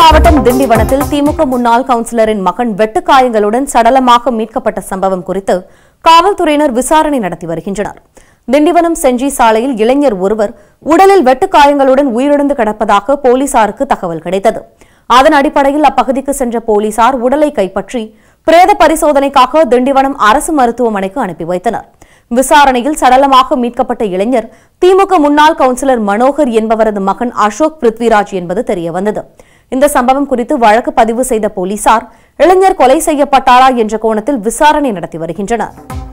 மாவட்டம் திண்டிவனத்தில் திமுக முன்னாள் கவுன்சிலரின் மகன் வெட்டுக்காயங்களுடன் சடலமாக மீட்கப்பட்ட சம்பவம் குறித்து காவல்துறையினர் விசாரணை நடத்தி வருகின்றனர் திண்டிவனம் செஞ்சி சாலையில் இளைஞர் ஒருவர் உடலில் வெட்டுக்காயங்களுடன் உயிரிழந்து கிடப்பதாக போலீசாருக்கு தகவல் கிடைத்தது அதன் அடிப்படையில் அப்பகுதிக்கு சென்ற போலீசார் உடலை கைப்பற்றி பிரேத பரிசோதனைக்காக திண்டிவனம் அரசு மருத்துவமனைக்கு அனுப்பி வைத்தனர் விசாரணையில் சடலமாக மீட்கப்பட்ட இளைஞர் திமுக முன்னாள் கவுன்சிலர் மனோகர் என்பவரது மகன் அசோக் பிருத்விராஜ் என்பது தெரியவந்தது இந்த சம்பவம் குறித்து வழக்கு பதிவு செய்த போலீசார் இளைஞர் கொலை செய்யப்பட்டாரா என்ற கோணத்தில் விசாரணை நடத்தி வருகின்றனர்